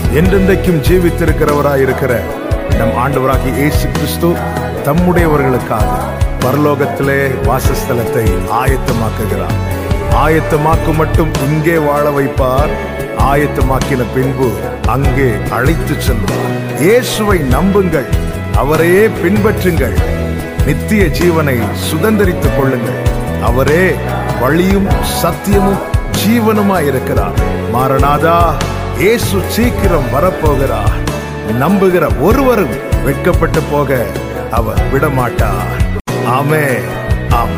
என்றென்றைக்கும் ஜீவித்திருக்கிறவராய் இருக்கிற நம் ஆண்டவராகிய இயேசு கிறிஸ்து தம்முடையவர்களுக்காக பரலோகத்திலே வாசஸ்தலத்தை ஆயத்தமாக்குகிறார் ஆயத்தமாக்கும் மட்டும் இங்கே வாழ வைப்பார் ஆயத்தமாக்கின பின்பு அங்கே அழைத்து செல்வார் இயேசுவை நம்புங்கள் அவரையே பின்பற்றுங்கள் நித்திய ஜீவனை சுதந்தரித்துக் கொள்ளுங்கள் அவரே வழியும் சத்தியமும் ஜீவனுமாய் இருக்கிறார் மாரநாதா இயேசு சீக்கிரம் வரப்போகிறார் நம்புகிற ஒருவரும் வெட்கப்பட்டு போக அவர் விடமாட்டார் ஆமென்